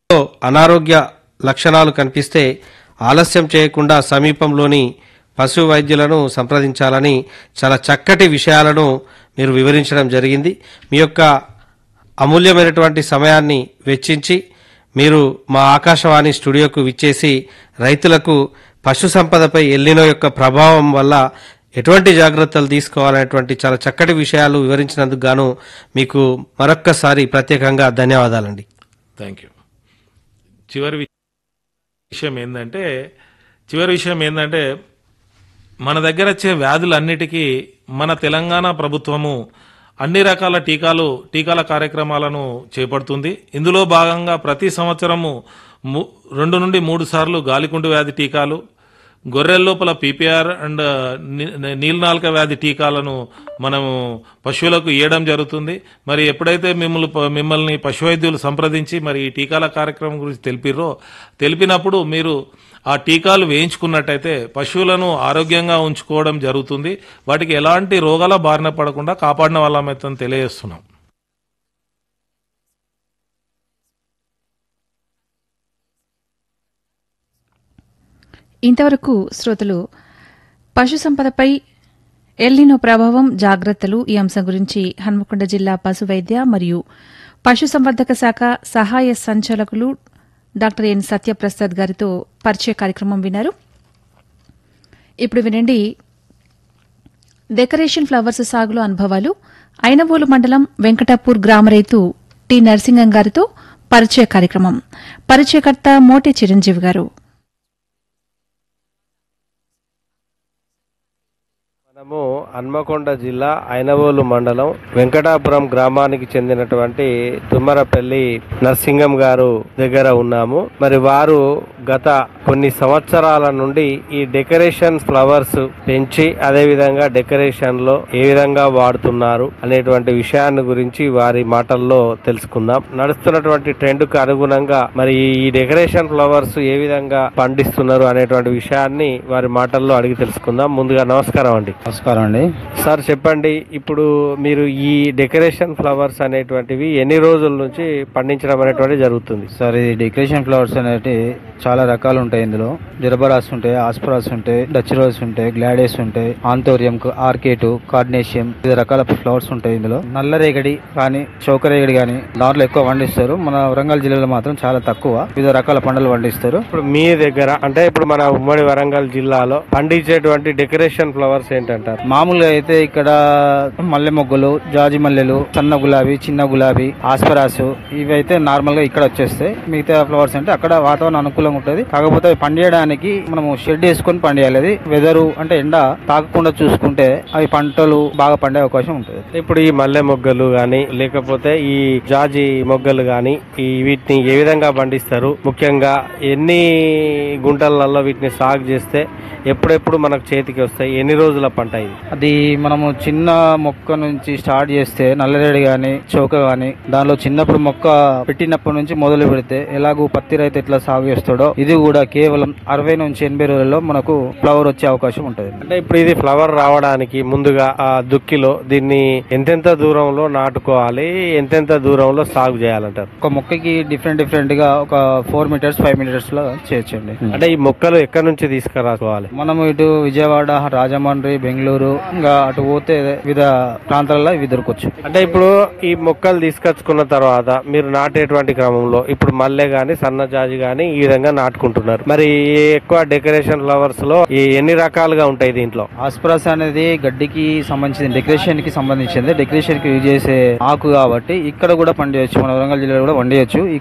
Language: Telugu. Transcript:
అనారోగ్య లక్షణాలు కనిపిస్తే ఆలస్యం చేయకుండా సమీపంలోని పశు వైద్యులను సంప్రదించాలని చాలా చక్కటి విషయాలను మీరు వివరించడం జరిగింది మీ యొక్క అమూల్యమైనటువంటి సమయాన్ని వెచ్చించి మీరు మా ఆకాశవాణి స్టూడియోకు విచ్చేసి రైతులకు పశు సంపదపై ఎల్లినో యొక్క ప్రభావం వల్ల ఎటువంటి జాగ్రత్తలు తీసుకోవాలనేటువంటి చాలా చక్కటి విషయాలు వివరించినందుకు గాను మీకు మరొక్కసారి ప్రత్యేకంగా ధన్యవాదాలండి థ్యాంక్ యూ చివరి వి- విషయం ఏంటంటే చివరి విషయం ఏంటంటే మన దగ్గర వచ్చే వ్యాధులన్నిటికీ మన తెలంగాణ ప్రభుత్వము అన్ని రకాల టీకాలు టీకాల కార్యక్రమాలను చేపడుతుంది ఇందులో భాగంగా ప్రతి సంవత్సరము ము- రెండు నుండి మూడు సార్లు గాలికుంటు వ్యాధి టీకాలు గొర్రెల లోపల పీపీఆర్ అండ్ ని- నీలినాల్క వ్యాధి టీకాలను మనము పశువులకు ఇవ్వడం జరుగుతుంది మరి ఎప్పుడైతే మిమ్మల్ని ప- మిమ్మల్ని పశు వైద్యులు సంప్రదించి మరి ఈ టీకాల కార్యక్రమం గురించి తెలిపిర్రో తెలిపినప్పుడు మీరు ఆ టీకాలు వేయించుకున్నట్టయితే పశువులను ఆరోగ్యంగా ఉంచుకోవడం జరుగుతుంది వాటికి ఎలాంటి రోగాల బారిన పడకుండా కాపాడిన వాళ్ళమైతే తెలియజేస్తున్నాం ఇంతవరకు శ్రోతలు పశు సంపదపై ఎల్నినో ప్రభావం జాగ్రత్తలు ఈ అంశం గురించి హన్మకొండ జిల్లా పశు వైద్య మరియు పశు సంవర్ధక శాఖ సహాయ సంచాలకులు డాక్టర్ ఎన్ సత్యప్రసాద్ గారితో పరిచయ కార్యక్రమం విన్నారు ఇప్పుడు వినండి డెకరేషన్ ఫ్లవర్స్ సాగులో అనుభవాలు ఐనవోలు మండలం వెంకటాపూర్ గ్రామ రైతు టి నరసింగం గారితో పరిచయ కార్యక్రమం పరిచయకర్త మోటే చిరంజీవి గారు మనము హన్మకొండ జిల్లా ఐనవోలు మండలం వెంకటాపురం గ్రామానికి చెందినటువంటి తుమ్మరపల్లి నరసింగం గారు దగ్గర ఉన్నాము మరి వారు గత కొన్ని సంవత్సరాల నుండి ఈ డెకరేషన్ ఫ్లవర్స్ పెంచి అదే విధంగా డెకరేషన్ లో ఏ విధంగా వాడుతున్నారు అనేటువంటి విషయాన్ని గురించి వారి మాటల్లో తెలుసుకుందాం నడుస్తున్నటువంటి ట్రెండ్ కు అనుగుణంగా మరి ఈ డెకరేషన్ ఫ్లవర్స్ ఏ విధంగా పండిస్తున్నారు అనేటువంటి విషయాన్ని వారి మాటల్లో అడిగి తెలుసుకుందాం ముందుగా నమస్కారం అండి నమస్కారం అండి సార్ చెప్పండి ఇప్పుడు మీరు ఈ డెకరేషన్ ఫ్లవర్స్ అనేటువంటివి ఎన్ని రోజుల నుంచి పండించడం అనేటువంటిది జరుగుతుంది సార్ ఇది డెకరేషన్ ఫ్లవర్స్ అనేవి చాలా రకాలు ఉంటాయి ఇందులో జరబరాస్ ఉంటాయి ఆస్పరాస్ ఉంటాయి డచ్ రోజ్ ఉంటాయి గ్లాడేస్ ఉంటాయి ఆంతోరియం ఆర్కేట్ కార్డినేషియం వివిధ రకాల ఫ్లవర్స్ ఉంటాయి ఇందులో నల్ల రేగడి కానీ చౌకరేగడి కానీ దాంట్లో ఎక్కువ పండిస్తారు మన వరంగల్ జిల్లాలో మాత్రం చాలా తక్కువ వివిధ రకాల పంటలు పండిస్తారు ఇప్పుడు మీ దగ్గర అంటే ఇప్పుడు మన ఉమ్మడి వరంగల్ జిల్లాలో పండించేటువంటి డెకరేషన్ ఫ్లవర్స్ ఏంటంటారు మామూలుగా అయితే ఇక్కడ మల్లె మొగ్గలు జాజి మల్లెలు సన్న గులాబీ చిన్న గులాబీ ఆస్పరాసు ఇవి అయితే నార్మల్ గా ఇక్కడ వచ్చేస్తాయి మిగతా ఫ్లవర్స్ అంటే అక్కడ వాతావరణం అనుకూలంగా ఉంటుంది కాకపోతే అవి పండియడానికి మనము షెడ్ వేసుకొని పండియాలి అది వెదరు అంటే ఎండ తాకకుండా చూసుకుంటే అవి పంటలు బాగా పండే అవకాశం ఉంటుంది ఇప్పుడు ఈ మల్లె మొగ్గలు గాని లేకపోతే ఈ జాజి మొగ్గలు గాని ఈ వీటిని ఏ విధంగా పండిస్తారు ముఖ్యంగా ఎన్ని గుంటలలో వీటిని సాగు చేస్తే ఎప్పుడెప్పుడు మనకు చేతికి వస్తాయి ఎన్ని రోజుల పంట ఇది అది మనము చిన్న మొక్క నుంచి స్టార్ట్ చేస్తే నల్లరేడి గాని చౌక గాని దానిలో చిన్నప్పుడు మొక్క పెట్టినప్పటి నుంచి మొదలు పెడితే ఎలాగూ పత్తి రైతు ఎట్లా సాగు చేస్తాడో ఇది కూడా కేవలం అరవై నుంచి ఎనభై రోజుల్లో మనకు ఫ్లవర్ వచ్చే అవకాశం ఉంటుంది అంటే ఇప్పుడు ఇది ఫ్లవర్ రావడానికి ముందుగా ఆ దుక్కిలో దీన్ని ఎంతెంత దూరంలో నాటుకోవాలి ఎంతెంత దూరంలో సాగు చేయాలంటారు ఒక మొక్కకి డిఫరెంట్ డిఫరెంట్ గా ఒక ఫోర్ మీటర్స్ ఫైవ్ మీటర్స్ లో చేయొచ్చండి అంటే ఈ మొక్కలు ఎక్కడి నుంచి తీసుకురావాలి మనము ఇటు విజయవాడ రాజమండ్రి బెంగళూరు ఇంకా అటు పోతే వివిధ ప్రాంతాలలో ఇవి దొరకవచ్చు అంటే ఇప్పుడు ఈ మొక్కలు తీసుకొచ్చుకున్న తర్వాత మీరు నాటేటువంటి క్రమంలో ఇప్పుడు మల్లె గాని సన్నజాజి గాని ఈ విధంగా నాటుకుంటున్నారు మరి ఈ ఎక్కువ డెకరేషన్ ఫ్లవర్స్ లో ఈ ఎన్ని రకాలుగా ఉంటాయి దీంట్లో ఆస్పరాస్ అనేది గడ్డికి సంబంధించింది డెకరేషన్ కి సంబంధించింది డెకరేషన్ కి యూజ్ చేసే ఆకు కాబట్టి ఇక్కడ కూడా పండియచ్చు మన వరంగల్ జిల్లాలో కూడా పండియచ్చు